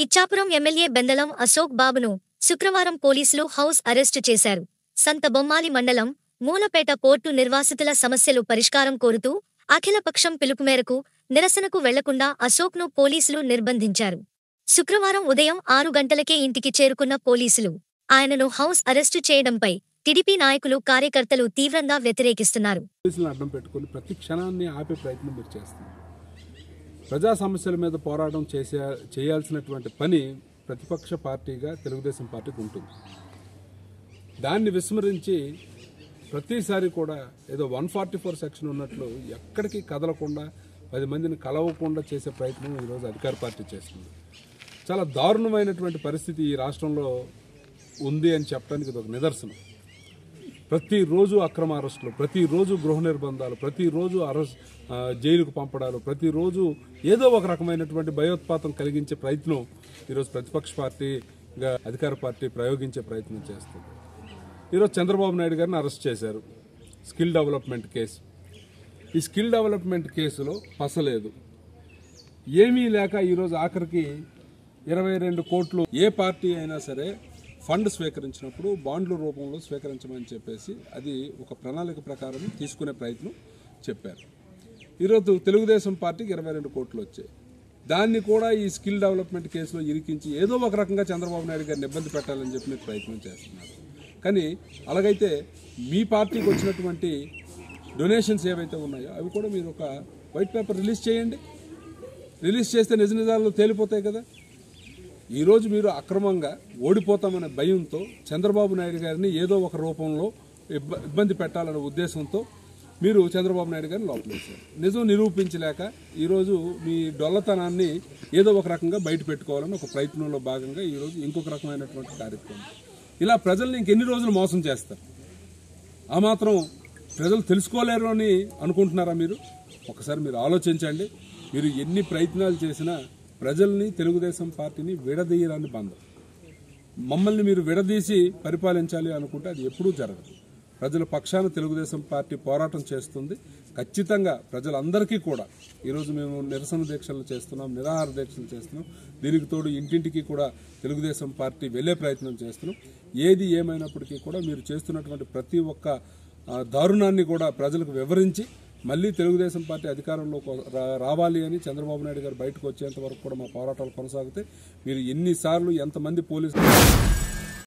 Ichchapuram MLA బెందలం Ashok బాబును శుక్రవారం పోలీసులు హౌస్ అరెస్టు చేశారు సంత బొమ్మాలి మండలం మూలపేట పోర్టు నిర్వాసితుల సమస్యలు పరిష్కారం కోరుతూ అఖిలపక్షం పిలుపు మేరకు నిరసనకు వెళ్లకుండా అశోక్ను పోలీసులు నిర్బంధించారు శుక్రవారం ఉదయం ఆరు గంటలకే ఇంటికి చేరుకున్న పోలీసులు ఆయనను హౌస్ అరెస్టు చేయడంపై టీడీపీ నాయకులు కార్యకర్తలు తీవ్రంగా వ్యతిరేకిస్తున్నారు పోలీసులను అడ్డం పెట్టుకుని ప్రతి క్షణాన్ని ఆపే ప్రయత్నం మీరు చేస్తున్నారు ప్రజా సమస్యల మీద పోరాటం చేసే చేయాల్సినటువంటి పని ప్రతిపక్ష పార్టీగా తెలుగుదేశం పార్టీకి ఉంటుంది దాన్ని విస్మరించి ప్రతిసారి కూడా ఏదో వన్ ఫార్టీ ఫోర్ సెక్షన్ ఉన్నట్లు ఎక్కడికి కదలకుండా పది మందిని కలవకుండా చేసే ప్రయత్నం ఈరోజు అధికార పార్టీ చేస్తుంది చాలా దారుణమైనటువంటి పరిస్థితి ఈ రాష్ట్రంలో ఉంది అని చెప్పడానికి ఇది ఒక నిదర్శనం ప్రతిరోజు అక్రమ అరెస్టులు ప్రతిరోజు గృహ నిర్బంధాలు ప్రతిరోజు అరెస్ట్ ఆ, జైలుకు పంపడాలు ప్రతిరోజు ఏదో ఒక రకమైనటువంటి భయోత్పాతం కలిగించే ప్రయత్నం ఈరోజు ప్రతిపక్ష పార్టీగా అధికార పార్టీ ప్రయోగించే ప్రయత్నం చేస్తుంది ఈరోజు చంద్రబాబు నాయుడు గారిని అరెస్ట్ చేశారు స్కిల్ డెవలప్మెంట్ కేసు ఈ స్కిల్ డెవలప్మెంట్ కేసులో పసలేదు ఏమీ లేక ఈరోజు ఆఖరికి ఇరవై రెండు కోట్లు ఏ పార్టీ అయినా సరే ఫండ్ స్వీకరించినప్పుడు బాండ్ల రూపంలో స్వీకరించమని చెప్పేసి అది ఒక ప్రణాళిక ప్రకారం తీసుకునే ప్రయత్నం చెప్పారు ఈరోజు తెలుగుదేశం పార్టీకి ఇరవై రెండు కోట్లు వచ్చాయి దాన్ని కూడా ఈ స్కిల్ డెవలప్మెంట్ కేసులో ఇరికించి ఏదో ఒక రకంగా చంద్రబాబు నాయుడు గారిని ఇబ్బంది పెట్టాలని చెప్పి మీరు ప్రయత్నం చేస్తున్నారు కానీ అలాగైతే మీ పార్టీకి వచ్చినటువంటి డొనేషన్స్ ఏవైతే ఉన్నాయో అవి కూడా మీరు ఒక వైట్ పేపర్ రిలీజ్ చేయండి రిలీజ్ చేస్తే నిజ నిజాలు తేలిపోతాయి కదా ఈరోజు మీరు అక్రమంగా ఓడిపోతామనే భయంతో చంద్రబాబు నాయుడు గారిని ఏదో ఒక రూపంలో ఇబ్బ- ఇబ్బంది పెట్టాలనే ఉద్దేశంతో మీరు చంద్రబాబు నాయుడు గారిని లోపలేశారు నిజం నిరూపించలేక ఈరోజు మీ డొల్లతనాన్ని ఏదో ఒక రకంగా బయట పెట్టుకోవాలని ఒక ప్రయత్నంలో భాగంగా ఈరోజు ఇంకొక రకమైనటువంటి కార్యక్రమం ఇలా ప్రజల్ని ఇంకెన్ని రోజులు మోసం చేస్తారు ఆ మాత్రం ప్రజలు తెలుసుకోలేరు అని అనుకుంటున్నారా మీరు ఒకసారి మీరు ఆలోచించండి మీరు ఎన్ని ప్రయత్నాలు చేసినా ప్రజల్ని తెలుగుదేశం పార్టీని విడదీయరాని బంధం మమ్మల్ని మీరు విడదీసి పరిపాలించాలి అనుకుంటే అది ఎప్పుడూ జరగదు ప్రజల పక్షాన తెలుగుదేశం పార్టీ పోరాటం చేస్తుంది ఖచ్చితంగా ప్రజలందరికీ కూడా ఈరోజు మేము నిరసన దీక్షలు చేస్తున్నాం నిరాహార దీక్షలు చేస్తున్నాం దీనికి తోడు ఇంటింటికి కూడా తెలుగుదేశం పార్టీ వెళ్ళే ప్రయత్నం చేస్తున్నాం ఏది ఏమైనప్పటికీ కూడా మీరు చేస్తున్నటువంటి ప్రతి ఒక్క ఆ, దారుణాన్ని కూడా ప్రజలకు వివరించి మళ్ళీ తెలుగుదేశం పార్టీ అధికారంలో రావాలి అని చంద్రబాబు నాయుడు గారు బయటకు వచ్చేంత వరకు కూడా మా పోరాటాలు కొనసాగితే మీరు ఎన్నిసార్లు ఎంతమంది పోలీసులు